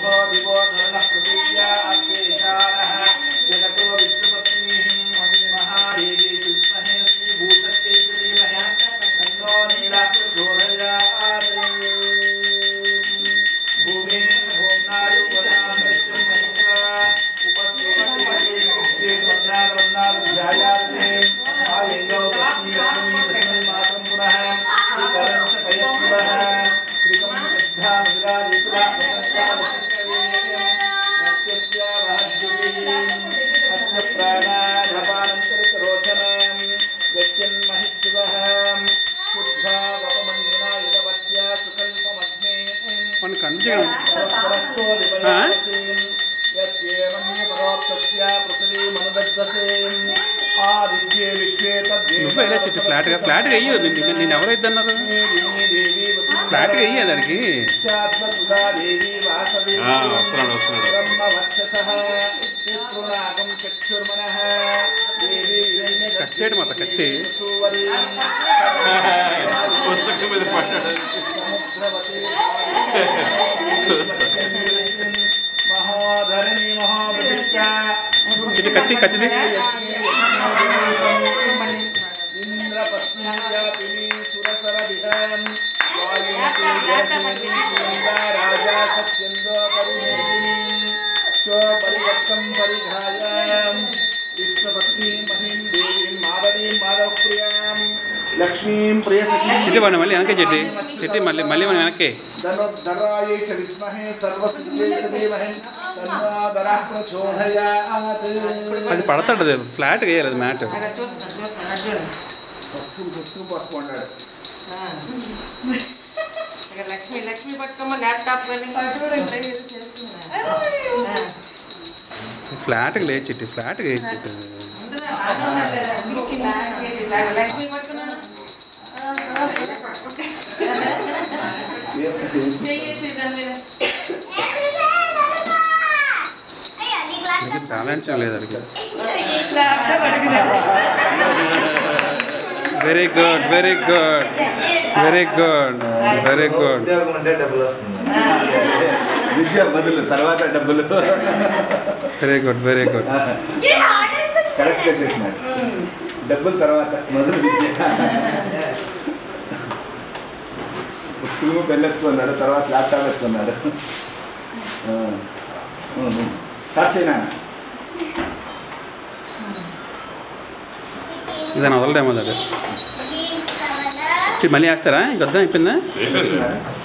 शुभो दिवो धर्मः प्रतीत्या अग्रेशानः जगतो विष्णुपत्नीः महादेवी विद्महे श्रीभूतस्यै च धीमहि तन्नो नीलः प्रचोदयात् भूमिं भोम्नाय वनां वैश्यं महित्वा उपस्थिते ध्यायाते आयैलो लक्ष्मी लक्ष्मी तस्मै मातं पुनः श्रीकरं च पयस्विवः कृतं श्रद्धा मुद्राजित्वा प्रसन्नावशिष्टवीर्यं नत्यस्य वहद्युतिः अस्य प्राणाधपानन्तरितरोचनं व्यक्त्यन्महिशिवः शुद्धा वपमन्युना यदवत्या सुकल्पमग्ने మన కన్ఫ్యూజన్ परस्परस्थो विपयासेन् यत्येवन्ये परोक्तस्य पृथिवीमनुदग्धसे आदित्ये विश्वे तद्देव నువ్వు ఇలా చెట్టు ఫ్లాట్గా ఫ్లాట్గా అయ్యో నిన్ను నేను ఎవరైతే అన్నారు देवी ఫ్లాట్గా అయ్యే దానికి वसुधा देवी वासवी ఆ, వస్తున్నాడు వస్తున్నాడు ब्रह्मवक्षसः पितॄणागं चक्षुर्मनः देवी కట్ చేయడం అత్త కత్తి పుస్తకం మీద పడ్డాడు మహోధరణి మహోభిష్ట ఇది కత్తి కత్తిది ఇంద్రపత్నియాపిని సురసర విహరం రాజా సత్యందో పరిహేతిని శో పరివర్తం పరిఘాయాం విష్ణుపత్ని మహిం దేవీం మాధవీం మాధవప్రియాం లక్ష్మీం ప్రియసఖీం చెట్టి వాడిని మళ్ళీ వెనకే చెట్టి చెట్టి మళ్ళీ మళ్ళీ మనం వెనక్కి धनुर्धरायै च विद्महे सर्वसिद्ध्यै च धीमहि तन्नो दरः प्रचोदयात् అది పడతాడు అది ఫ్లాట్గా వేయాలి అది మ్యాట్ అక్కడ చూస్తాను చూస్తాను అర్జున్ వస్తువు వస్తువు పట్టుకున్నాడు ఇక్కడ లక్ష్మి లక్ష్మి పట్టుకోమో ల్యాప్టాప్ కానీ ఫ్లాట్గా లేదు చెట్టి ఫ్లాట్గా వేయచ్చు చెట్టు లక్ష్మి పట్టుకున్నాను చెయ్యేసి దాని మీద ఇది బ్యాలెన్స్ లేదు అది very good very good very good very good ఉద్యోగం ఉంటే డబ్బులు వస్తుంది విద్య బదులు తర్వాత డబ్బులు వెరీ గుడ్ వెరీ గుడ్ కరెక్ట్గా చేసినాడు డబ్బులు తర్వాత మొదలు విద్య పుస్తకము పెన్ ఎత్తుకున్నాడు తర్వాత ల్యాప్టాప్ ఎత్తుకున్నాడు స్టార్ట్ చేయనా ఇదని వదలడేమో అది చెట్టి మళ్ళీ వేస్తారా ఇంకొద్దాం అయిపోయిందా